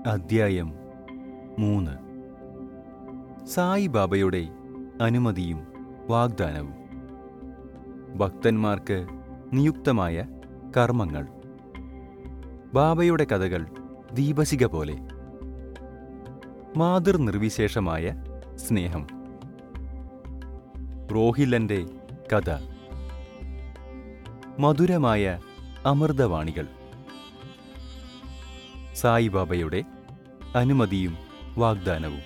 അദ്ധ്യായം മൂന്ന് സായി ബാബയുടെ അനുമതിയും വാഗ്ദാനവും ഭക്തന്മാർക്ക് നിയുക്തമായ കർമ്മങ്ങൾ ബാബയുടെ കഥകൾ ദീപശിക പോലെ മാതൃനിർവിശേഷമായ സ്നേഹം റോഹിലന്റെ കഥ മധുരമായ അമൃതവാണികൾ സായിബാബയുടെ അനുമതിയും വാഗ്ദാനവും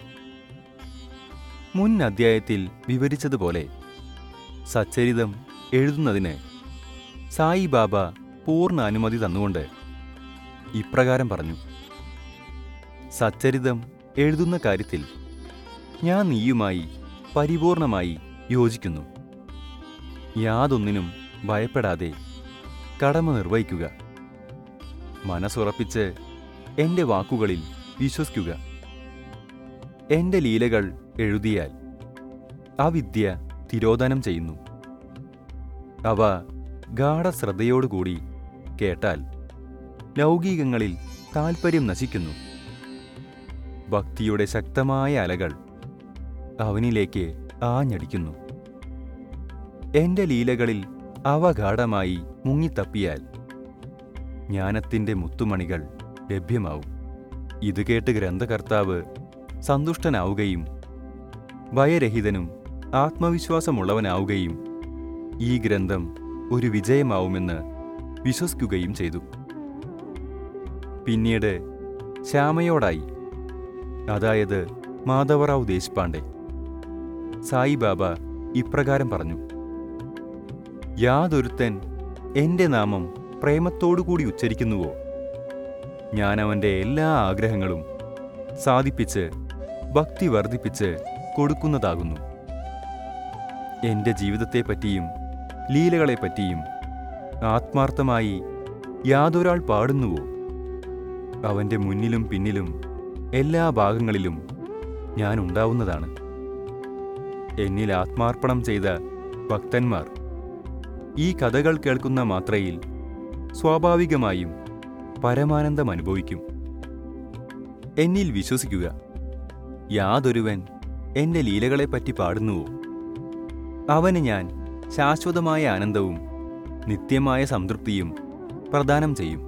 മുൻ അധ്യായത്തിൽ വിവരിച്ചതുപോലെ സച്ചരിതം എഴുതുന്നതിന് സായിബാബ പൂർണ്ണ അനുമതി തന്നുകൊണ്ട് ഇപ്രകാരം പറഞ്ഞു സച്ചരിതം എഴുതുന്ന കാര്യത്തിൽ ഞാൻ നീയുമായി പരിപൂർണമായി യോജിക്കുന്നു യാതൊന്നിനും ഭയപ്പെടാതെ കടമ നിർവഹിക്കുക മനസ്സുറപ്പിച്ച് എൻ്റെ വാക്കുകളിൽ വിശ്വസിക്കുക എൻ്റെ ലീലകൾ എഴുതിയാൽ അവിദ്യ തിരോധനം ചെയ്യുന്നു അവ ഗാഠശ്രദ്ധയോടുകൂടി കേട്ടാൽ ലൗകികങ്ങളിൽ താൽപ്പര്യം നശിക്കുന്നു ഭക്തിയുടെ ശക്തമായ അലകൾ അവനിലേക്ക് ആഞ്ഞടിക്കുന്നു എന്റെ ലീലകളിൽ അവ ഗാഠമായി മുങ്ങിത്തപ്പിയാൽ ജ്ഞാനത്തിന്റെ മുത്തുമണികൾ ലഭ്യമാവും ഇത് കേട്ട് ഗ്രന്ഥകർത്താവ് സന്തുഷ്ടനാവുകയും ഭയരഹിതനും ആത്മവിശ്വാസമുള്ളവനാവുകയും ഈ ഗ്രന്ഥം ഒരു വിജയമാവുമെന്ന് വിശ്വസിക്കുകയും ചെയ്തു പിന്നീട് ശ്യാമയോടായി അതായത് മാധവറാവ് ദേശ്പാണ്ഡെ സായിബാബ ഇപ്രകാരം പറഞ്ഞു യാതൊരുത്തൻ എന്റെ നാമം പ്രേമത്തോടുകൂടി ഉച്ചരിക്കുന്നുവോ ഞാൻ അവന്റെ എല്ലാ ആഗ്രഹങ്ങളും സാധിപ്പിച്ച് ഭക്തി വർദ്ധിപ്പിച്ച് കൊടുക്കുന്നതാകുന്നു എന്റെ ജീവിതത്തെപ്പറ്റിയും ലീലകളെപ്പറ്റിയും ആത്മാർത്ഥമായി യാതൊരാൾ പാടുന്നുവോ അവന്റെ മുന്നിലും പിന്നിലും എല്ലാ ഭാഗങ്ങളിലും ഞാൻ ഉണ്ടാവുന്നതാണ് എന്നിൽ ആത്മാർപ്പണം ചെയ്ത ഭക്തന്മാർ ഈ കഥകൾ കേൾക്കുന്ന മാത്രയിൽ സ്വാഭാവികമായും പരമാനന്ദം അനുഭവിക്കും എന്നിൽ വിശ്വസിക്കുക യാതൊരുവൻ എന്റെ ലീലകളെപ്പറ്റി പാടുന്നുവോ അവന് ഞാൻ ശാശ്വതമായ ആനന്ദവും നിത്യമായ സംതൃപ്തിയും പ്രദാനം ചെയ്യും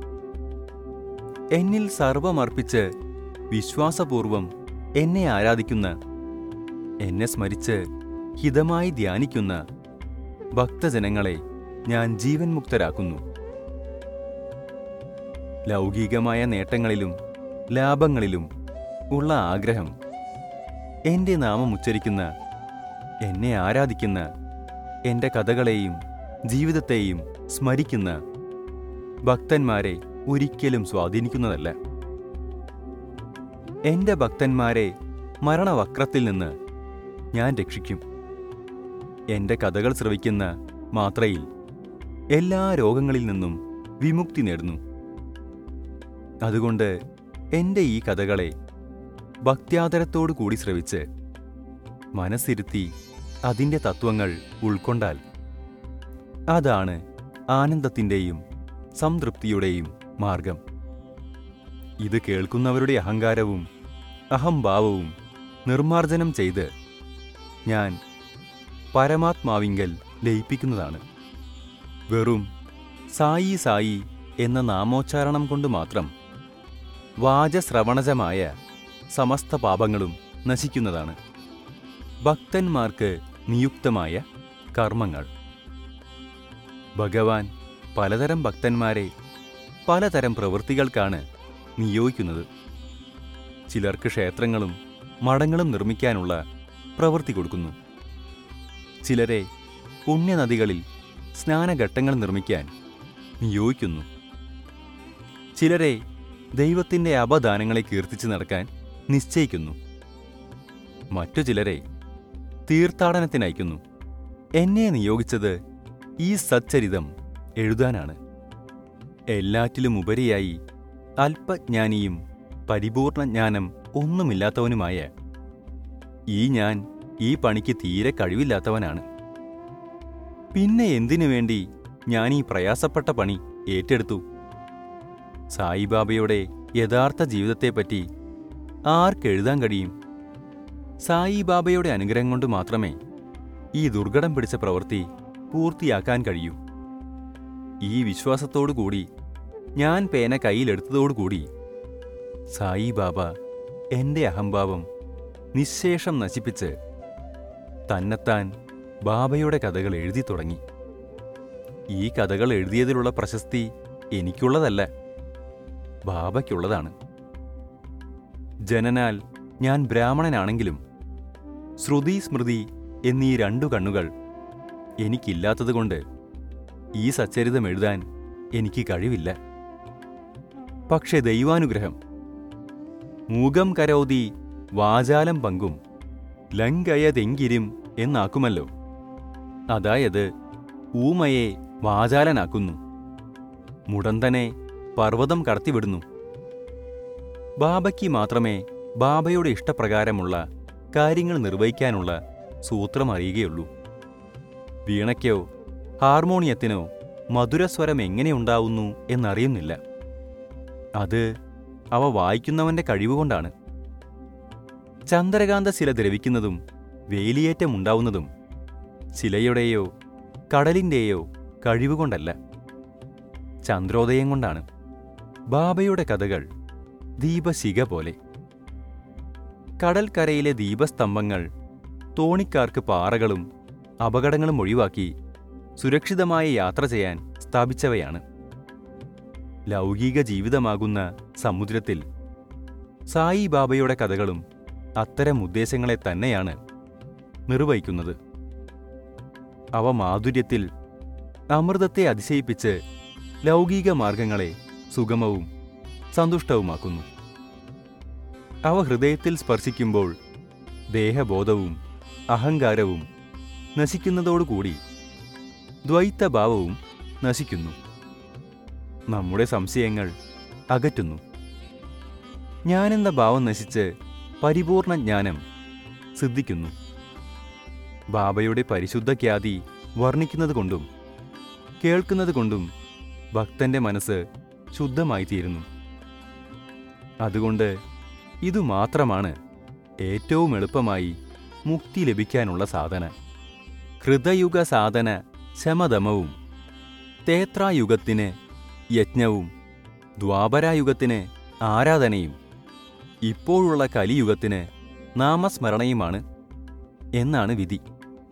എന്നിൽ സർവമർപ്പിച്ച് വിശ്വാസപൂർവം എന്നെ ആരാധിക്കുന്ന എന്നെ സ്മരിച്ച് ഹിതമായി ധ്യാനിക്കുന്ന ഭക്തജനങ്ങളെ ഞാൻ ജീവൻ മുക്തരാക്കുന്നു ലൗകികമായ നേട്ടങ്ങളിലും ലാഭങ്ങളിലും ഉള്ള ആഗ്രഹം എന്റെ നാമം ഉച്ചരിക്കുന്ന എന്നെ ആരാധിക്കുന്ന എന്റെ കഥകളെയും ജീവിതത്തെയും സ്മരിക്കുന്ന ഭക്തന്മാരെ ഒരിക്കലും സ്വാധീനിക്കുന്നതല്ല എന്റെ ഭക്തന്മാരെ മരണവക്രത്തിൽ നിന്ന് ഞാൻ രക്ഷിക്കും എന്റെ കഥകൾ ശ്രവിക്കുന്ന മാത്രയിൽ എല്ലാ രോഗങ്ങളിൽ നിന്നും വിമുക്തി നേടുന്നു അതുകൊണ്ട് എന്റെ ഈ കഥകളെ ഭക്ത്യാദരത്തോടു കൂടി ശ്രവിച്ച് മനസ്സിരുത്തി അതിൻ്റെ തത്വങ്ങൾ ഉൾക്കൊണ്ടാൽ അതാണ് ആനന്ദത്തിൻ്റെയും സംതൃപ്തിയുടെയും മാർഗം ഇത് കേൾക്കുന്നവരുടെ അഹങ്കാരവും അഹംഭാവവും നിർമാർജനം ചെയ്ത് ഞാൻ പരമാത്മാവിങ്കൽ ലയിപ്പിക്കുന്നതാണ് വെറും സായി സായി എന്ന നാമോച്ചാരണം കൊണ്ട് മാത്രം വാചശ്രവണജമായ സമസ്ത പാപങ്ങളും നശിക്കുന്നതാണ് ഭക്തന്മാർക്ക് നിയുക്തമായ കർമ്മങ്ങൾ ഭഗവാൻ പലതരം ഭക്തന്മാരെ പലതരം പ്രവൃത്തികൾക്കാണ് നിയോഗിക്കുന്നത് ചിലർക്ക് ക്ഷേത്രങ്ങളും മഠങ്ങളും നിർമ്മിക്കാനുള്ള പ്രവൃത്തി കൊടുക്കുന്നു ചിലരെ പുണ്യനദികളിൽ സ്നാനഘട്ടങ്ങൾ നിർമ്മിക്കാൻ നിയോഗിക്കുന്നു ചിലരെ ദൈവത്തിൻ്റെ അപദാനങ്ങളെ കീർത്തിച്ച് നടക്കാൻ നിശ്ചയിക്കുന്നു മറ്റു ചിലരെ തീർത്ഥാടനത്തിനയക്കുന്നു എന്നെ നിയോഗിച്ചത് ഈ സച്ചരിതം എഴുതാനാണ് എല്ലാറ്റിലും ഉപരിയായി അല്പജ്ഞാനിയും പരിപൂർണ ജ്ഞാനം ഒന്നുമില്ലാത്തവനുമായ ഈ ഞാൻ ഈ പണിക്ക് തീരെ കഴിവില്ലാത്തവനാണ് പിന്നെ എന്തിനു വേണ്ടി ഞാൻ ഈ പ്രയാസപ്പെട്ട പണി ഏറ്റെടുത്തു സായിബാബയുടെ യഥാർത്ഥ ജീവിതത്തെപ്പറ്റി ആർക്കെഴുതാൻ കഴിയും സായി ബാബയുടെ അനുഗ്രഹം കൊണ്ട് മാത്രമേ ഈ ദുർഘടം പിടിച്ച പ്രവൃത്തി പൂർത്തിയാക്കാൻ കഴിയൂ ഈ വിശ്വാസത്തോടുകൂടി ഞാൻ പേന കയ്യിലെടുത്തതോടുകൂടി സായി ബാബ എൻ്റെ അഹംഭാവം നിശേഷം നശിപ്പിച്ച് തന്നെത്താൻ ബാബയുടെ കഥകൾ എഴുതി തുടങ്ങി ഈ കഥകൾ എഴുതിയതിലുള്ള പ്രശസ്തി എനിക്കുള്ളതല്ല ബാബയ്ക്കുള്ളതാണ് ജനനാൽ ഞാൻ ബ്രാഹ്മണനാണെങ്കിലും ശ്രുതി സ്മൃതി എന്നീ രണ്ടു കണ്ണുകൾ എനിക്കില്ലാത്തതുകൊണ്ട് ഈ സച്ചരിതം എഴുതാൻ എനിക്ക് കഴിവില്ല പക്ഷെ ദൈവാനുഗ്രഹം മൂകം കരോതി വാചാലം പങ്കും ലങ്കയതെങ്കിരും എന്നാക്കുമല്ലോ അതായത് ഊമയെ വാചാലനാക്കുന്നു മുടന്തനെ പർവ്വതം കടത്തിവിടുന്നു ബാബയ്ക്ക് മാത്രമേ ബാബയുടെ ഇഷ്ടപ്രകാരമുള്ള കാര്യങ്ങൾ നിർവഹിക്കാനുള്ള സൂത്രം അറിയുകയുള്ളൂ വീണയ്ക്കോ ഹാർമോണിയത്തിനോ മധുരസ്വരം എങ്ങനെയുണ്ടാവുന്നു എന്നറിയുന്നില്ല അത് അവ വായിക്കുന്നവന്റെ കഴിവുകൊണ്ടാണ് ചന്ദ്രകാന്ത ശില ദ്രവിക്കുന്നതും വേലിയേറ്റമുണ്ടാവുന്നതും ശിലയുടെയോ കടലിൻ്റെയോ കഴിവുകൊണ്ടല്ല ചന്ദ്രോദയം കൊണ്ടാണ് ബാബയുടെ കഥകൾ ദീപശിഖ പോലെ കടൽക്കരയിലെ ദീപസ്തംഭങ്ങൾ തോണിക്കാർക്ക് പാറകളും അപകടങ്ങളും ഒഴിവാക്കി സുരക്ഷിതമായ യാത്ര ചെയ്യാൻ സ്ഥാപിച്ചവയാണ് ലൗകിക ജീവിതമാകുന്ന സമുദ്രത്തിൽ സായി ബാബയുടെ കഥകളും അത്തരം ഉദ്ദേശങ്ങളെ തന്നെയാണ് നിർവഹിക്കുന്നത് അവ മാധുര്യത്തിൽ അമൃതത്തെ അതിശയിപ്പിച്ച് ലൗകിക മാർഗങ്ങളെ സുഗമവും സന്തുഷ്ടവുമാക്കുന്നു അവ ഹൃദയത്തിൽ സ്പർശിക്കുമ്പോൾ ദേഹബോധവും അഹങ്കാരവും നശിക്കുന്നതോടുകൂടി ദ്വൈതഭാവവും നശിക്കുന്നു നമ്മുടെ സംശയങ്ങൾ അകറ്റുന്നു ഞാനെന്ന ഭാവം നശിച്ച് പരിപൂർണ ജ്ഞാനം സിദ്ധിക്കുന്നു ബാബയുടെ പരിശുദ്ധ ഖ്യാതി വർണ്ണിക്കുന്നത് കൊണ്ടും കേൾക്കുന്നത് കൊണ്ടും ഭക്തന്റെ മനസ്സ് ശുദ്ധമായിത്തീരുന്നു അതുകൊണ്ട് ഇതുമാത്രമാണ് ഏറ്റവും എളുപ്പമായി മുക്തി ലഭിക്കാനുള്ള സാധന ഹൃദയുഗ സാധന ശമതമവും തേത്രായുഗത്തിന് യജ്ഞവും ദ്വാപരായുഗത്തിന് ആരാധനയും ഇപ്പോഴുള്ള കലിയുഗത്തിന് നാമസ്മരണയുമാണ് എന്നാണ് വിധി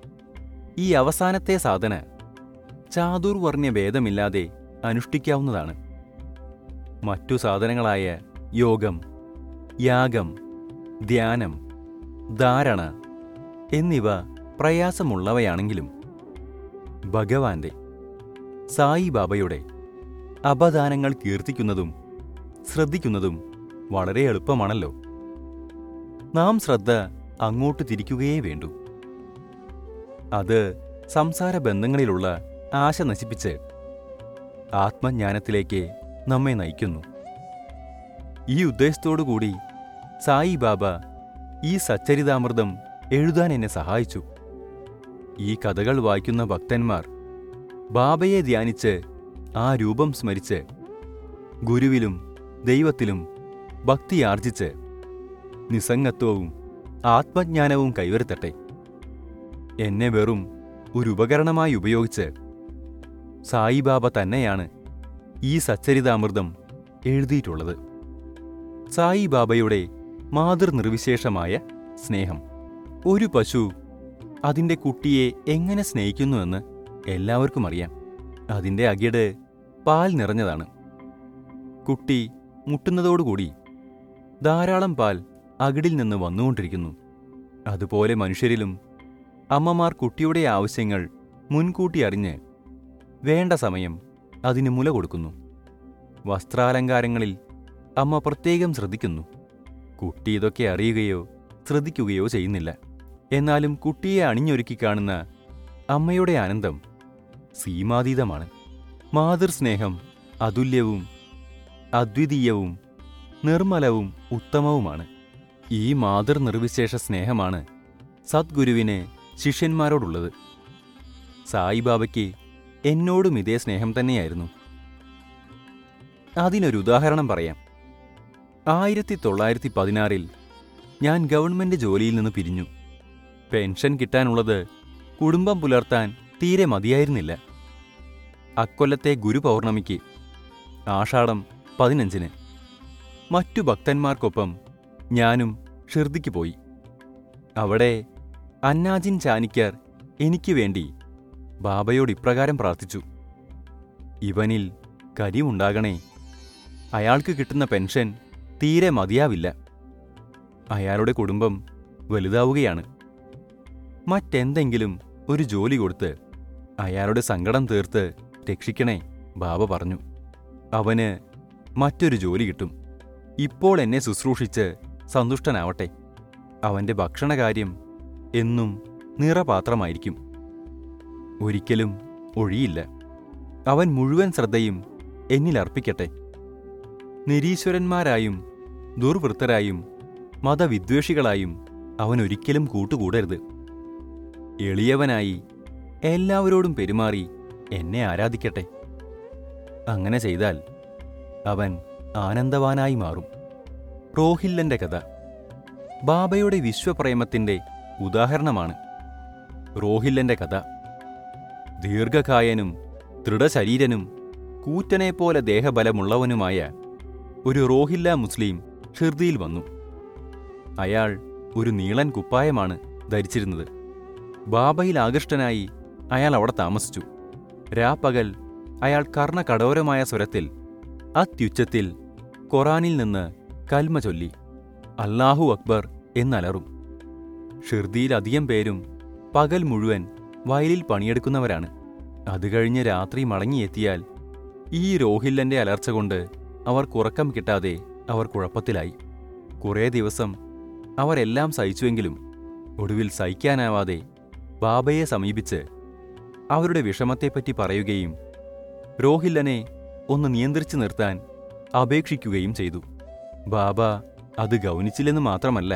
ഈ അവസാനത്തെ സാധന ചാതുർവർണ്ണ്യ ഭേദമില്ലാതെ അനുഷ്ഠിക്കാവുന്നതാണ് മറ്റു സാധനങ്ങളായ യോഗം യാഗം ധ്യാനം ധാരണ എന്നിവ പ്രയാസമുള്ളവയാണെങ്കിലും ഭഗവാന്റെ സായി ബാബയുടെ അപദാനങ്ങൾ കീർത്തിക്കുന്നതും ശ്രദ്ധിക്കുന്നതും വളരെ എളുപ്പമാണല്ലോ നാം ശ്രദ്ധ അങ്ങോട്ട് തിരിക്കുകയേ വേണ്ടൂ അത് സംസാര ബന്ധങ്ങളിലുള്ള ആശ നശിപ്പിച്ച് ആത്മജ്ഞാനത്തിലേക്ക് നമ്മെ നയിക്കുന്നു ഈ ഉദ്ദേശത്തോടുകൂടി സായി ബാബ ഈ സച്ചരിതാമൃതം എഴുതാൻ എന്നെ സഹായിച്ചു ഈ കഥകൾ വായിക്കുന്ന ഭക്തന്മാർ ബാബയെ ധ്യാനിച്ച് ആ രൂപം സ്മരിച്ച് ഗുരുവിലും ദൈവത്തിലും ഭക്തിയാർജിച്ച് നിസ്സംഗത്വവും ആത്മജ്ഞാനവും കൈവരുത്തട്ടെ എന്നെ വെറും ഒരു ഉപകരണമായി ഉപയോഗിച്ച് സായിബാബ തന്നെയാണ് ഈ സച്ചരിതാമൃതം എഴുതിയിട്ടുള്ളത് സായിബാബയുടെ മാതൃനിർവിശേഷമായ സ്നേഹം ഒരു പശു അതിൻ്റെ കുട്ടിയെ എങ്ങനെ സ്നേഹിക്കുന്നുവെന്ന് എല്ലാവർക്കും അറിയാം അതിൻ്റെ അകിട് പാൽ നിറഞ്ഞതാണ് കുട്ടി മുട്ടുന്നതോടുകൂടി ധാരാളം പാൽ അകിടിൽ നിന്ന് വന്നുകൊണ്ടിരിക്കുന്നു അതുപോലെ മനുഷ്യരിലും അമ്മമാർ കുട്ടിയുടെ ആവശ്യങ്ങൾ മുൻകൂട്ടി അറിഞ്ഞ് വേണ്ട സമയം അതിന് മുല കൊടുക്കുന്നു വസ്ത്രാലങ്കാരങ്ങളിൽ അമ്മ പ്രത്യേകം ശ്രദ്ധിക്കുന്നു കുട്ടി ഇതൊക്കെ അറിയുകയോ ശ്രദ്ധിക്കുകയോ ചെയ്യുന്നില്ല എന്നാലും കുട്ടിയെ അണിഞ്ഞൊരുക്കി കാണുന്ന അമ്മയുടെ ആനന്ദം സീമാതീതമാണ് മാതൃസ്നേഹം അതുല്യവും അദ്വിതീയവും നിർമ്മലവും ഉത്തമവുമാണ് ഈ മാതൃനിർവിശേഷ സ്നേഹമാണ് സദ്ഗുരുവിന് ശിഷ്യന്മാരോടുള്ളത് സായിബാബയ്ക്ക് എന്നോടും ഇതേ സ്നേഹം തന്നെയായിരുന്നു അതിനൊരു ഉദാഹരണം പറയാം ആയിരത്തി തൊള്ളായിരത്തി പതിനാറിൽ ഞാൻ ഗവൺമെന്റ് ജോലിയിൽ നിന്ന് പിരിഞ്ഞു പെൻഷൻ കിട്ടാനുള്ളത് കുടുംബം പുലർത്താൻ തീരെ മതിയായിരുന്നില്ല അക്കൊല്ലത്തെ ഗുരുപൗർണമിക്ക് ആഷാഢം പതിനഞ്ചിന് മറ്റു ഭക്തന്മാർക്കൊപ്പം ഞാനും ഷിർദിക്ക് പോയി അവിടെ അന്നാജിൻ ചാനിക്കർ എനിക്ക് വേണ്ടി ബാബയോട് ഇപ്രകാരം പ്രാർത്ഥിച്ചു ഇവനിൽ കരിവുണ്ടാകണേ അയാൾക്ക് കിട്ടുന്ന പെൻഷൻ തീരെ മതിയാവില്ല അയാളുടെ കുടുംബം വലുതാവുകയാണ് മറ്റെന്തെങ്കിലും ഒരു ജോലി കൊടുത്ത് അയാളുടെ സങ്കടം തീർത്ത് രക്ഷിക്കണേ ബാബ പറഞ്ഞു അവന് മറ്റൊരു ജോലി കിട്ടും ഇപ്പോൾ എന്നെ ശുശ്രൂഷിച്ച് സന്തുഷ്ടനാവട്ടെ അവന്റെ ഭക്ഷണകാര്യം എന്നും നിറപാത്രമായിരിക്കും ഒരിക്കലും ഒഴിയില്ല അവൻ മുഴുവൻ ശ്രദ്ധയും എന്നിൽ അർപ്പിക്കട്ടെ നിരീശ്വരന്മാരായും ദുർവൃത്തരായും മതവിദ്വേഷികളായും അവൻ ഒരിക്കലും കൂട്ടുകൂടരുത് എളിയവനായി എല്ലാവരോടും പെരുമാറി എന്നെ ആരാധിക്കട്ടെ അങ്ങനെ ചെയ്താൽ അവൻ ആനന്ദവാനായി മാറും റോഹില്ലന്റെ കഥ ബാബയുടെ വിശ്വപ്രേമത്തിന്റെ ഉദാഹരണമാണ് റോഹില്ലന്റെ കഥ ദീർഘകായനും ദൃഢശരീരനും കൂറ്റനെപ്പോലെ ദേഹബലമുള്ളവനുമായ ഒരു റോഹില്ല മുസ്ലിം ഷിർദിയിൽ വന്നു അയാൾ ഒരു നീളൻ കുപ്പായമാണ് ധരിച്ചിരുന്നത് ബാബയിൽ ആകൃഷ്ടനായി അയാൾ അവിടെ താമസിച്ചു രാപ്പകൽ അയാൾ കർണകഠോരമായ സ്വരത്തിൽ അത്യുച്ചത്തിൽ ഖുറാനിൽ നിന്ന് കൽമ ചൊല്ലി അല്ലാഹു അക്ബർ എന്നലറും ഷിർദിയിൽ അധികം പേരും പകൽ മുഴുവൻ വയലിൽ പണിയെടുക്കുന്നവരാണ് അത് കഴിഞ്ഞ് രാത്രി മടങ്ങിയെത്തിയാൽ ഈ രോഹില്ലന്റെ അലർച്ച കൊണ്ട് അവർ കുറക്കം കിട്ടാതെ അവർ കുഴപ്പത്തിലായി കുറേ ദിവസം അവരെല്ലാം സഹിച്ചുവെങ്കിലും ഒടുവിൽ സഹിക്കാനാവാതെ ബാബയെ സമീപിച്ച് അവരുടെ വിഷമത്തെപ്പറ്റി പറയുകയും രോഹില്ലനെ ഒന്ന് നിയന്ത്രിച്ചു നിർത്താൻ അപേക്ഷിക്കുകയും ചെയ്തു ബാബ അത് ഗൗനിച്ചില്ലെന്ന് മാത്രമല്ല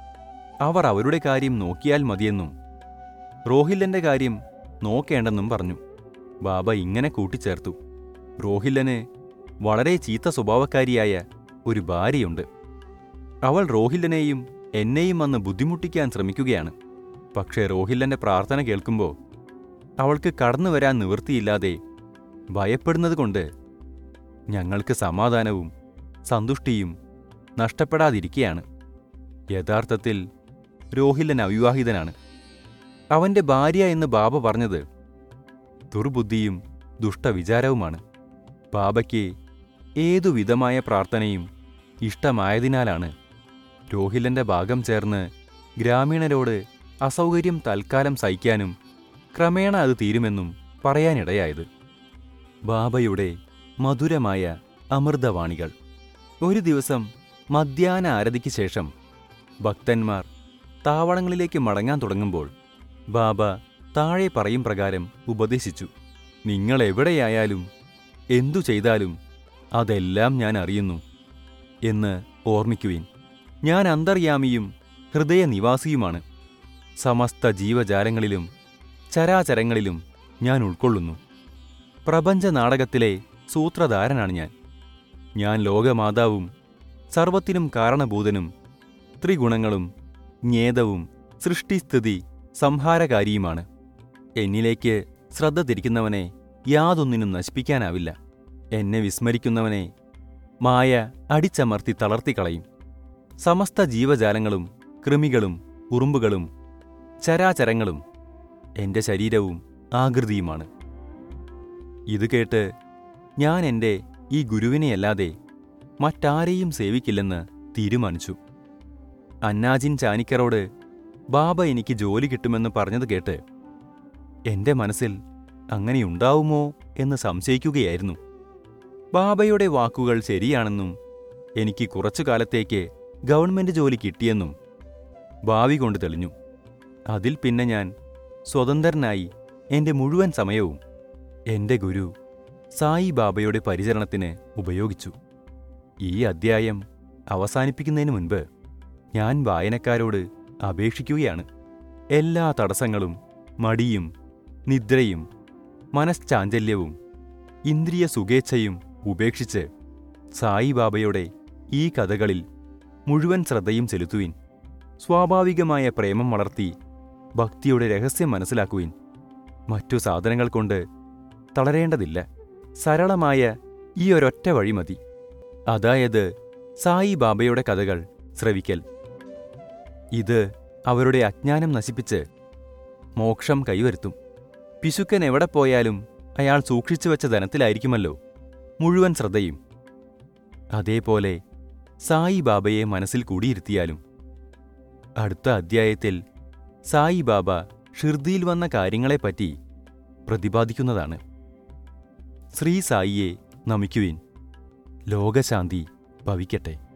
അവർ അവരുടെ കാര്യം നോക്കിയാൽ മതിയെന്നും റോഹില്ലന്റെ കാര്യം നോക്കേണ്ടെന്നും പറഞ്ഞു ബാബ ഇങ്ങനെ കൂട്ടിച്ചേർത്തു റോഹില്ലന് വളരെ ചീത്ത സ്വഭാവക്കാരിയായ ഒരു ഭാര്യയുണ്ട് അവൾ റോഹില്ലനെയും എന്നെയും വന്ന് ബുദ്ധിമുട്ടിക്കാൻ ശ്രമിക്കുകയാണ് പക്ഷേ റോഹില്ലന്റെ പ്രാർത്ഥന കേൾക്കുമ്പോൾ അവൾക്ക് കടന്നു വരാൻ നിവൃത്തിയില്ലാതെ ഭയപ്പെടുന്നതുകൊണ്ട് ഞങ്ങൾക്ക് സമാധാനവും സന്തുഷ്ടിയും നഷ്ടപ്പെടാതിരിക്കുകയാണ് യഥാർത്ഥത്തിൽ രോഹില്ലൻ അവിവാഹിതനാണ് അവന്റെ ഭാര്യ എന്ന് ബാബ പറഞ്ഞത് ദുർബുദ്ധിയും ദുഷ്ടവിചാരവുമാണ് ബാബയ്ക്ക് ഏതു വിധമായ പ്രാർത്ഥനയും ഇഷ്ടമായതിനാലാണ് രോഹിലന്റെ ഭാഗം ചേർന്ന് ഗ്രാമീണരോട് അസൗകര്യം തൽക്കാലം സഹിക്കാനും ക്രമേണ അത് തീരുമെന്നും പറയാനിടയായത് ബാബയുടെ മധുരമായ അമൃതവാണികൾ ഒരു ദിവസം മധ്യാഹ്ന ആരതിക്ക് ശേഷം ഭക്തന്മാർ താവളങ്ങളിലേക്ക് മടങ്ങാൻ തുടങ്ങുമ്പോൾ ബാബ താഴെ പറയും പ്രകാരം ഉപദേശിച്ചു നിങ്ങൾ എവിടെയായാലും എന്തു ചെയ്താലും അതെല്ലാം ഞാൻ അറിയുന്നു എന്ന് ഓർമ്മിക്കുവിൻ ഞാൻ അന്തർയാമിയും ഹൃദയനിവാസിയുമാണ് സമസ്ത ജീവജാലങ്ങളിലും ചരാചരങ്ങളിലും ഞാൻ ഉൾക്കൊള്ളുന്നു പ്രപഞ്ച നാടകത്തിലെ സൂത്രധാരനാണ് ഞാൻ ഞാൻ ലോകമാതാവും സർവത്തിനും കാരണഭൂതനും ത്രിഗുണങ്ങളും ജ്ഞേതവും സൃഷ്ടിസ്ഥിതി സംഹാരകാരിയുമാണ് എന്നിലേക്ക് ശ്രദ്ധ തിരിക്കുന്നവനെ യാതൊന്നിനും നശിപ്പിക്കാനാവില്ല എന്നെ വിസ്മരിക്കുന്നവനെ മായ അടിച്ചമർത്തി തളർത്തിക്കളയും സമസ്ത ജീവജാലങ്ങളും കൃമികളും ഉറുമ്പുകളും ചരാചരങ്ങളും എന്റെ ശരീരവും ആകൃതിയുമാണ് ഇത് കേട്ട് ഞാൻ എൻ്റെ ഈ ഗുരുവിനെയല്ലാതെ മറ്റാരെയും സേവിക്കില്ലെന്ന് തീരുമാനിച്ചു അന്നാജിൻ ചാനിക്കറോട് ബാബ എനിക്ക് ജോലി കിട്ടുമെന്ന് പറഞ്ഞത് കേട്ട് എന്റെ മനസ്സിൽ അങ്ങനെയുണ്ടാവുമോ എന്ന് സംശയിക്കുകയായിരുന്നു ബാബയുടെ വാക്കുകൾ ശരിയാണെന്നും എനിക്ക് കുറച്ചു കാലത്തേക്ക് ഗവൺമെന്റ് ജോലി കിട്ടിയെന്നും ഭാവി കൊണ്ട് തെളിഞ്ഞു അതിൽ പിന്നെ ഞാൻ സ്വതന്ത്രനായി എന്റെ മുഴുവൻ സമയവും എന്റെ ഗുരു സായി ബാബയുടെ പരിചരണത്തിന് ഉപയോഗിച്ചു ഈ അദ്ധ്യായം അവസാനിപ്പിക്കുന്നതിന് മുൻപ് ഞാൻ വായനക്കാരോട് അപേക്ഷിക്കുകയാണ് എല്ലാ തടസ്സങ്ങളും മടിയും നിദ്രയും മനശ്ചാഞ്ചല്യവും ഇന്ദ്രിയ സുഖേച്ഛയും ഉപേക്ഷിച്ച് സായിബാബയുടെ ഈ കഥകളിൽ മുഴുവൻ ശ്രദ്ധയും ചെലുത്തുവിൻ സ്വാഭാവികമായ പ്രേമം വളർത്തി ഭക്തിയുടെ രഹസ്യം മനസ്സിലാക്കുവിൻ മറ്റു സാധനങ്ങൾ കൊണ്ട് തളരേണ്ടതില്ല സരളമായ ഈ ഒരൊറ്റ വഴി മതി അതായത് സായി ബാബയുടെ കഥകൾ ശ്രവിക്കൽ ഇത് അവരുടെ അജ്ഞാനം നശിപ്പിച്ച് മോക്ഷം കൈവരുത്തും പിശുക്കൻ എവിടെ പോയാലും അയാൾ സൂക്ഷിച്ചു വെച്ച ധനത്തിലായിരിക്കുമല്ലോ മുഴുവൻ ശ്രദ്ധയും അതേപോലെ സായി ബാബയെ മനസ്സിൽ കൂടിയിരുത്തിയാലും അടുത്ത അധ്യായത്തിൽ സായി ബാബ ഷിർദിയിൽ വന്ന കാര്യങ്ങളെപ്പറ്റി പ്രതിപാദിക്കുന്നതാണ് ശ്രീ സായിയെ നമിക്കുവിൻ ലോകശാന്തി ഭവിക്കട്ടെ